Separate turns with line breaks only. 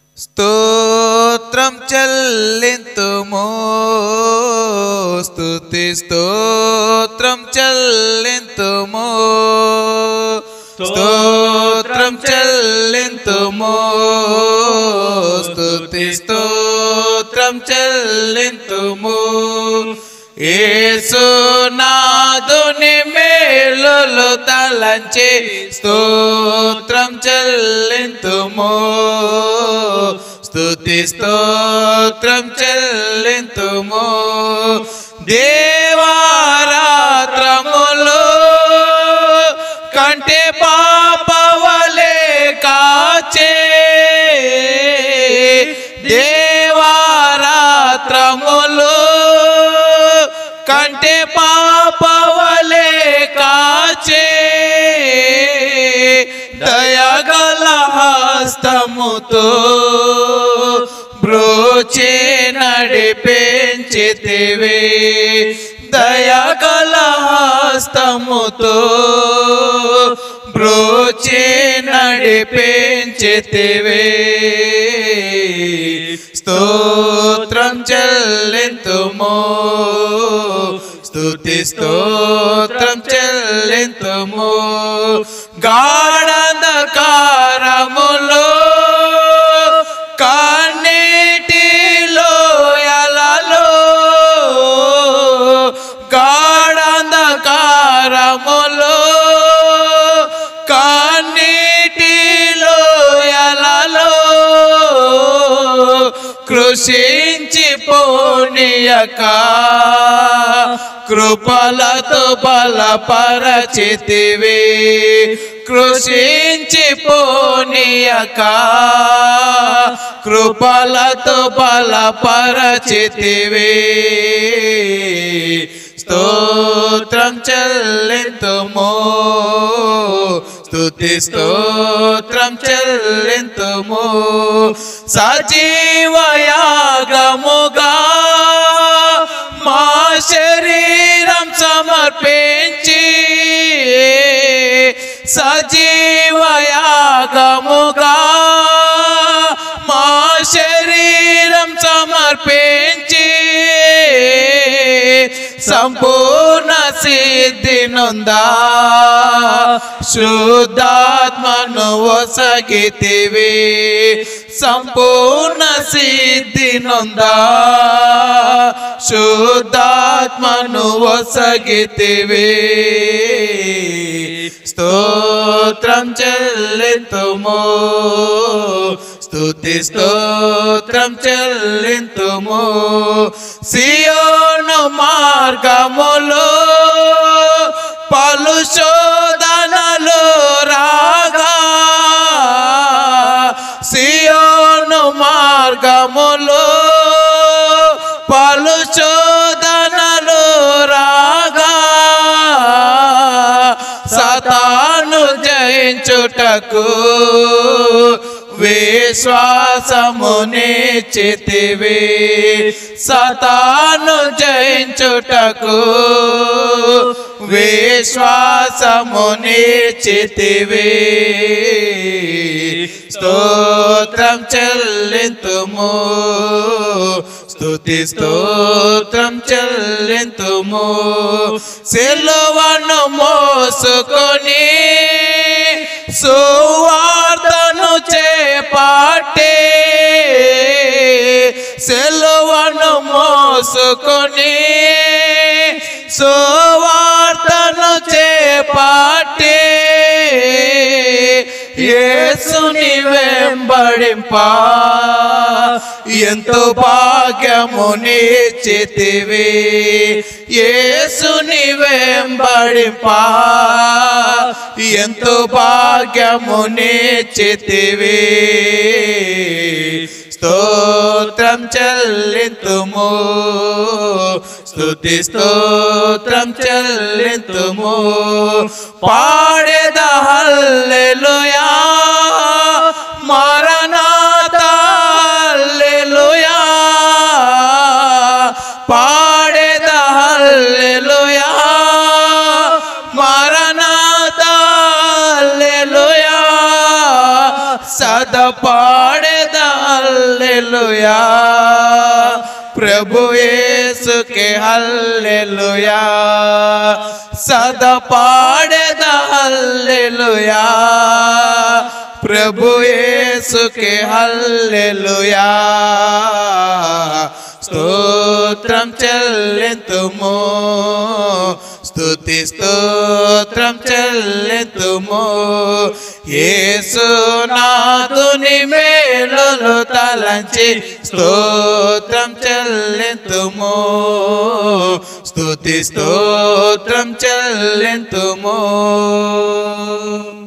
స్తోత్రం చెల్లింతుము స్తుతి స్తోత్రం చెల్లింతుము స్తోత్రం చెల్లింతుము స్తుతి స్తోత్రం చెల్లింతుము ఏసునాదుని మేలులు తలంచి స్తోత్రం చెల్లింతుము స్తుతి స్తోత్రం చెల్లింతుము దేవారాత్రములు కంటి పాపవలే కాచే దేవారాత్రములు కంటి పాపవలే కాచే దయగల హస్తముతో బ్రోచే నడిపించితివి దయగల హస్తముతో బ్రోచే నడిపించితివి స్తోత్రం చెల్లింతుము స్తుతి స్తోత్రం చెల్లింతుము గాఢంధకారములో కన్నీటిలో ఎలలో గాఢంధకారములో కన్నీటిలో ఎలలో కృషించి పోనీయక కృపలతో బలపరచితివి కృషించి పోనీయక కృపలతో బలపరచితివి స్తోత్రం చెల్లింతుము స్తుతి స్తోత్రం చెల్లింతుము సజీవయాగముగా మా శరీరం సమర్పించి సజీవయాగముగా మా శరీరం సమర్పించి సంపూర్ణ సిద్ధి నొందా శుద్ధాత్మను ఒసగితివి సంపూర్ణ సిద్ధి నొందా శుద్ధాత్మను ఒసగితివి స్తోత్రం చెల్లింతుము స్తుతి స్తోత్రం చెల్లింతుము సియోను మార్గములో పలు శోధనలు రాగా సియోను మార్గములో పలు శోధనలు రాగా సతాను జయించుటకు విశ్వాసముని చితివి సతాను జయించుటకు విశ్వాసముని చితివి స్తోత్రం చెల్లింతుము స్తుతి స్తోత్రం చెల్లింతుము సిలువను మోసుకొని సువార్తను చేపట్టే సెలవును మోసుకొని సువార్తను చేపట్టే యేసుని వెంబడింప ఎంతో భాగ్యముని చితివి యేసుని వెంబడింప ఎంతో భాగ్యముని చితివి స్తోత్రం చెల్లింతుము స్తుతి స్తోత్రం చెల్లింతుము పాడేద హల్లెలూయా మరణాత హల్లెలూయా పాడేద హల్లెలూయా మరణాత హల్లెలూయా సద పాడేద హల్లెలూయా ప్రభు యేసుకే హల్లెలూయా సదా పాడేద హల్లెలూయా ప్రభు యేసుకే హల్లెలూయా స్తోత్రం చెల్లింతుము స్తుతి స్తోత్రం చెల్లింతుము యేసునాథుని మేలులు తలంచి స్తోత్రం చెల్లింతుము స్తుతి స్తోత్రం చెల్లింతుము